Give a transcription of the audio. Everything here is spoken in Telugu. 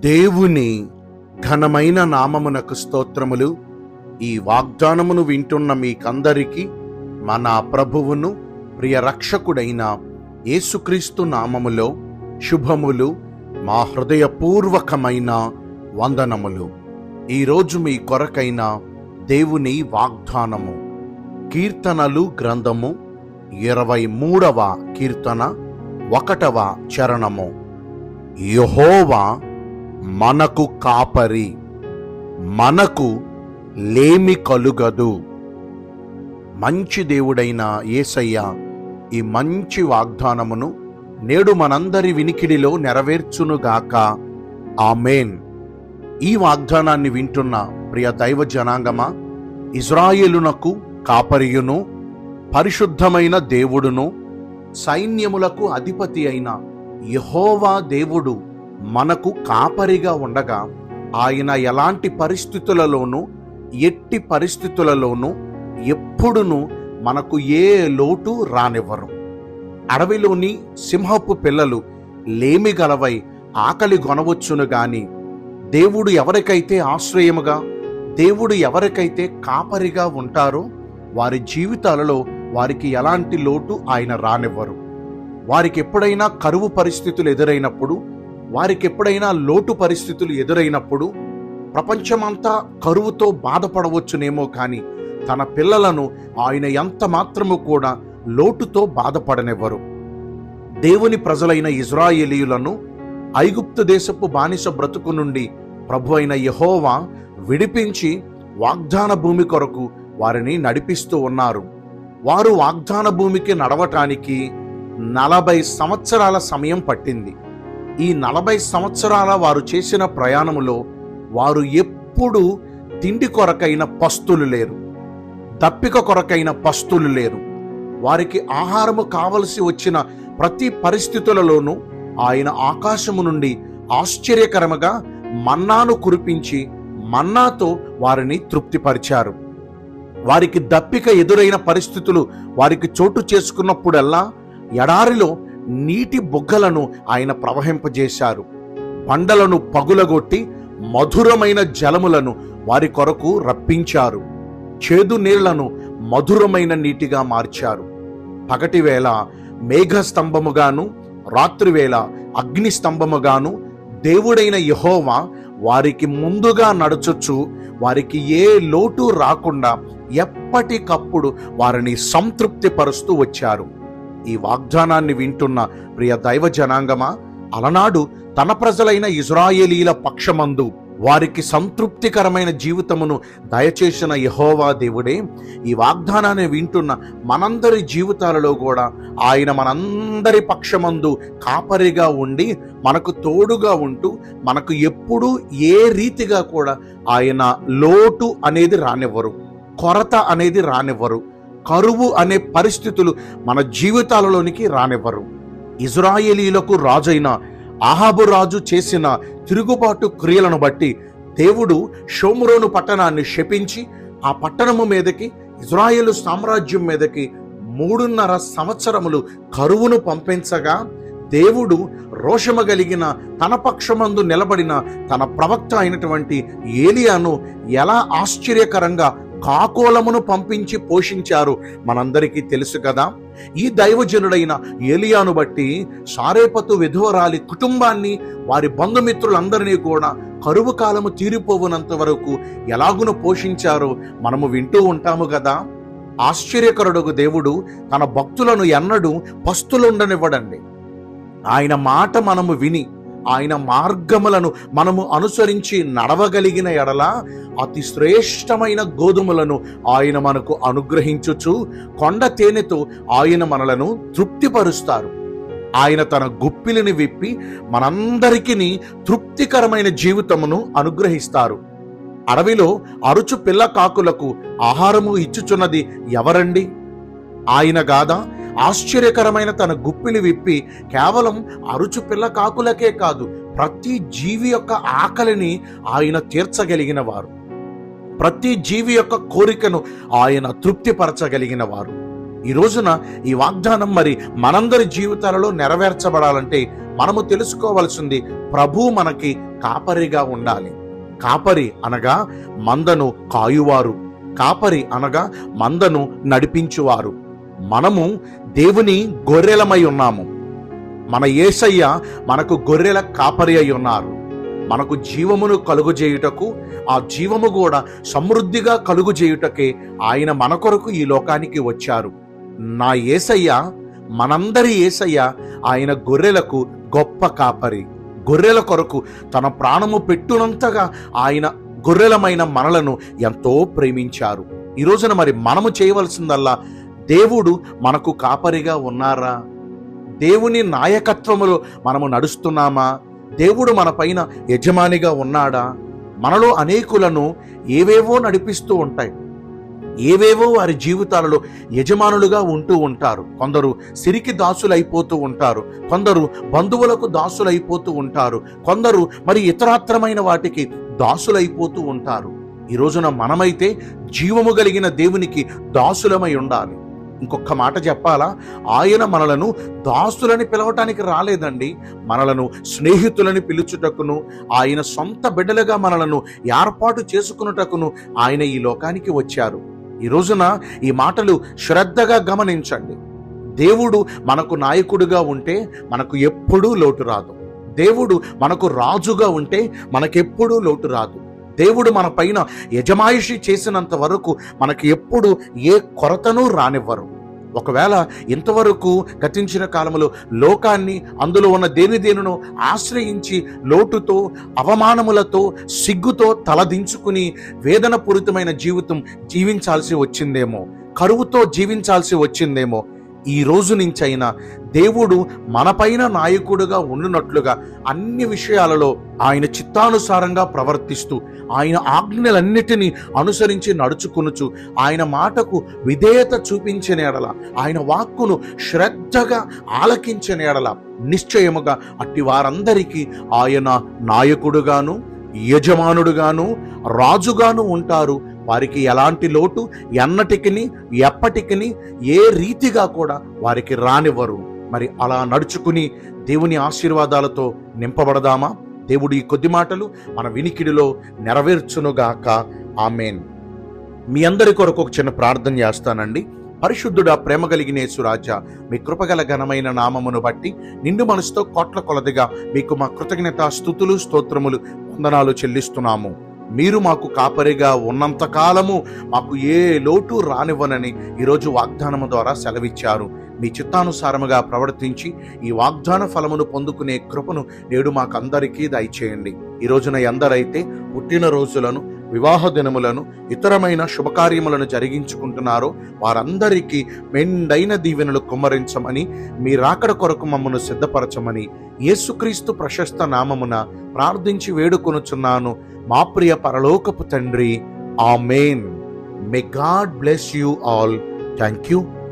దేవుని ఘనమైన నామమునకు స్తోత్రములు ఈ వాగ్దానమును వింటున్న మీకందరికీ మన ప్రభువును ప్రియ రక్షకుడైన యేసుక్రీస్తు నామములో శుభములు మా హృదయపూర్వకమైన వందనములు ఈరోజు మీ కొరకైన దేవుని వాగ్దానము కీర్తనలు గ్రంథము ఇరవై మూడవ కీర్తన ఒకటవ చరణము యహోవా మనకు కాపరి మనకు లేమి కలుగదు మంచి దేవుడైన యేసయ్య ఈ మంచి వాగ్దానమును నేడు మనందరి వినికిడిలో నెరవేర్చునుగాక ఆమెన్ ఈ వాగ్దానాన్ని వింటున్న ప్రియ దైవ జనాంగమా ఇజ్రాయేలునకు కాపరియును పరిశుద్ధమైన దేవుడును సైన్యములకు అధిపతి అయిన యహోవా దేవుడు మనకు కాపరిగా ఉండగా ఆయన ఎలాంటి పరిస్థితులలోనూ ఎట్టి పరిస్థితులలోనూ ఎప్పుడును మనకు ఏ లోటు రానివ్వరు అడవిలోని సింహపు పిల్లలు లేమి గలవై ఆకలి గొనవచ్చును గాని దేవుడు ఎవరికైతే ఆశ్రయముగా దేవుడు ఎవరికైతే కాపరిగా ఉంటారో వారి జీవితాలలో వారికి ఎలాంటి లోటు ఆయన రానివ్వరు వారికి ఎప్పుడైనా కరువు పరిస్థితులు ఎదురైనప్పుడు వారికి ఎప్పుడైనా లోటు పరిస్థితులు ఎదురైనప్పుడు ప్రపంచమంతా కరువుతో బాధపడవచ్చునేమో కానీ తన పిల్లలను ఆయన ఎంత మాత్రము కూడా లోటుతో బాధపడనివ్వరు దేవుని ప్రజలైన ఇజ్రాయేలీయులను ఐగుప్తు దేశపు బానిస బ్రతుకు నుండి ప్రభు అయిన యహోవా విడిపించి వాగ్దాన భూమి కొరకు వారిని నడిపిస్తూ ఉన్నారు వారు వాగ్దాన భూమికి నడవటానికి నలభై సంవత్సరాల సమయం పట్టింది ఈ నలభై సంవత్సరాల వారు చేసిన ప్రయాణములో వారు ఎప్పుడు తిండి కొరకైన పస్తులు లేరు దప్పిక కొరకైన పస్తులు లేరు వారికి ఆహారము కావలసి వచ్చిన ప్రతి పరిస్థితులలోనూ ఆయన ఆకాశము నుండి ఆశ్చర్యకరముగా మన్నాను కురిపించి మన్నాతో వారిని తృప్తిపరిచారు వారికి దప్పిక ఎదురైన పరిస్థితులు వారికి చోటు చేసుకున్నప్పుడల్లా ఎడారిలో నీటి బుగ్గలను ఆయన ప్రవహింపజేశారు బండలను పగులగొట్టి మధురమైన జలములను వారి కొరకు రప్పించారు చేదు నీళ్లను మధురమైన నీటిగా మార్చారు పగటి వేళ మేఘ స్తంభముగాను రాత్రివేళ అగ్ని స్తంభముగాను దేవుడైన యహోవా వారికి ముందుగా నడుచుచు వారికి ఏ లోటు రాకుండా ఎప్పటికప్పుడు వారిని సంతృప్తిపరుస్తూ వచ్చారు ఈ వాగ్దానాన్ని వింటున్న ప్రియ దైవ జనాంగమా అలనాడు తన ప్రజలైన ఇజ్రాయేలీల పక్షమందు వారికి సంతృప్తికరమైన జీవితమును దయచేసిన యహోవా దేవుడే ఈ వాగ్దానాన్ని వింటున్న మనందరి జీవితాలలో కూడా ఆయన మనందరి పక్షమందు కాపరిగా ఉండి మనకు తోడుగా ఉంటూ మనకు ఎప్పుడూ ఏ రీతిగా కూడా ఆయన లోటు అనేది రానివ్వరు కొరత అనేది రానివ్వరు కరువు అనే పరిస్థితులు మన జీవితాలలోనికి రానివ్వరు ఇజ్రాయేలీలకు రాజైన ఆహాబు రాజు చేసిన తిరుగుబాటు క్రియలను బట్టి దేవుడు షోమురోను పట్టణాన్ని శపించి ఆ పట్టణము మీదకి ఇజ్రాయేలు సామ్రాజ్యం మీదకి మూడున్నర సంవత్సరములు కరువును పంపించగా దేవుడు రోషము కలిగిన తన పక్షమందు నిలబడిన తన ప్రవక్త అయినటువంటి ఏలియాను ఎలా ఆశ్చర్యకరంగా కాకోలమును పంపించి పోషించారు మనందరికీ తెలుసు కదా ఈ దైవజనుడైన ఏలియాను బట్టి సారేపతు విధవరాలి కుటుంబాన్ని వారి బంధుమిత్రులందరినీ కూడా కరువు కాలము తీరిపోవునంత వరకు ఎలాగును పోషించారో మనము వింటూ ఉంటాము కదా ఆశ్చర్యకరుడుగు దేవుడు తన భక్తులను ఎన్నడూ పస్తులుండనివ్వడండి ఆయన మాట మనము విని ఆయన మార్గములను మనము అనుసరించి నడవగలిగిన ఎడల అతి శ్రేష్టమైన గోధుమలను ఆయన మనకు అనుగ్రహించుచు కొండ తేనెతో ఆయన మనలను తృప్తిపరుస్తారు ఆయన తన గుప్పిలిని విప్పి మనందరికీ తృప్తికరమైన జీవితమును అనుగ్రహిస్తారు అడవిలో అరుచు పిల్ల కాకులకు ఆహారము ఇచ్చుచున్నది ఎవరండి ఆయన గాదా ఆశ్చర్యకరమైన తన గుప్పిలి విప్పి కేవలం అరుచు పిల్ల కాకులకే కాదు ప్రతి జీవి యొక్క ఆకలిని ఆయన తీర్చగలిగిన వారు ప్రతి జీవి యొక్క కోరికను ఆయన తృప్తిపరచగలిగిన వారు ఈ రోజున ఈ వాగ్దానం మరి మనందరి జీవితాలలో నెరవేర్చబడాలంటే మనము తెలుసుకోవాల్సింది ప్రభు మనకి కాపరిగా ఉండాలి కాపరి అనగా మందను కాయువారు కాపరి అనగా మందను నడిపించువారు మనము దేవుని గొర్రెలమై ఉన్నాము మన యేసయ్య మనకు గొర్రెల కాపరి అయి ఉన్నారు మనకు జీవమును కలుగు చేయుటకు ఆ జీవము కూడా సమృద్ధిగా కలుగు చేయుటకే ఆయన మన కొరకు ఈ లోకానికి వచ్చారు నా యేసయ్య మనందరి యేసయ్య ఆయన గొర్రెలకు గొప్ప కాపరి గొర్రెల కొరకు తన ప్రాణము పెట్టునంతగా ఆయన గొర్రెలమైన మనలను ఎంతో ప్రేమించారు ఈ రోజున మరి మనము చేయవలసిందల్లా దేవుడు మనకు కాపరిగా ఉన్నారా దేవుని నాయకత్వములో మనము నడుస్తున్నామా దేవుడు మన పైన యజమానిగా ఉన్నాడా మనలో అనేకులను ఏవేవో నడిపిస్తూ ఉంటాయి ఏవేవో వారి జీవితాలలో యజమానులుగా ఉంటూ ఉంటారు కొందరు సిరికి దాసులైపోతూ ఉంటారు కొందరు బంధువులకు దాసులైపోతూ ఉంటారు కొందరు మరి ఇతరాత్రమైన వాటికి దాసులైపోతూ ఉంటారు ఈ రోజున మనమైతే జీవము కలిగిన దేవునికి దాసులమై ఉండాలి ఇంకొక మాట చెప్పాలా ఆయన మనలను దాసులని పిలవటానికి రాలేదండి మనలను స్నేహితులని పిలుచుటకును ఆయన సొంత బిడ్డలుగా మనలను ఏర్పాటు చేసుకున్నటకును ఆయన ఈ లోకానికి వచ్చారు ఈ రోజున ఈ మాటలు శ్రద్ధగా గమనించండి దేవుడు మనకు నాయకుడిగా ఉంటే మనకు ఎప్పుడూ లోటు రాదు దేవుడు మనకు రాజుగా ఉంటే మనకెప్పుడూ లోటు రాదు దేవుడు మన పైన యజమాయిషి చేసినంత వరకు మనకి ఎప్పుడు ఏ కొరతను రానివ్వరు ఒకవేళ ఇంతవరకు గతించిన కాలంలో లోకాన్ని అందులో ఉన్న దేని దేనిను ఆశ్రయించి లోటుతో అవమానములతో సిగ్గుతో తలదించుకుని వేదనపూరితమైన జీవితం జీవించాల్సి వచ్చిందేమో కరువుతో జీవించాల్సి వచ్చిందేమో ఈ రోజు నుంచైనా దేవుడు మనపైన నాయకుడుగా ఉండునట్లుగా అన్ని విషయాలలో ఆయన చిత్తానుసారంగా ప్రవర్తిస్తూ ఆయన ఆజ్ఞలన్నిటినీ అనుసరించి నడుచుకొనుచు ఆయన మాటకు విధేయత చూపించిన ఎడల ఆయన వాక్కును శ్రద్ధగా ఆలకించిన ఎడల నిశ్చయముగా అట్టి వారందరికీ ఆయన నాయకుడుగాను యజమానుడుగాను రాజుగాను ఉంటారు వారికి ఎలాంటి లోటు ఎన్నటికిని ఎప్పటికిని ఏ రీతిగా కూడా వారికి రానివ్వరు మరి అలా నడుచుకుని దేవుని ఆశీర్వాదాలతో నింపబడదామా దేవుడు ఈ కొద్ది మాటలు మన వినికిడిలో నెరవేర్చునుగాక ఆమెన్ మీ అందరి కొరకు ఒక చిన్న ప్రార్థన చేస్తానండి పరిశుద్ధుడా ప్రేమ కలిగిన యేసురాజా మీ కృపగల ఘనమైన నామమును బట్టి నిండు మనసుతో కోట్ల కొలదిగా మీకు మా కృతజ్ఞత స్థుతులు స్తోత్రములు వందనాలు చెల్లిస్తున్నాము మీరు మాకు కాపరిగా ఉన్నంత కాలము మాకు ఏ లోటు రానివ్వనని ఈరోజు వాగ్దానము ద్వారా సెలవిచ్చారు మీ చిత్తానుసారముగా ప్రవర్తించి ఈ వాగ్దాన ఫలమును పొందుకునే కృపను నేడు మాకందరికీ దయచేయండి ఈ రోజున ఎందరైతే పుట్టినరోజులను వివాహ దినములను ఇతరమైన శుభకార్యములను జరిగించుకుంటున్నారో వారందరికీ మెండైన దీవెనలు కుమ్మరించమని మీ రాకడ కొరకు మమ్మను సిద్ధపరచమని యేసుక్రీస్తు ప్రశస్త నామమున ప్రార్థించి వేడుకొనుచున్నాను మా ప్రియ పరలోకపు తండ్రి amen may God bless you all thank you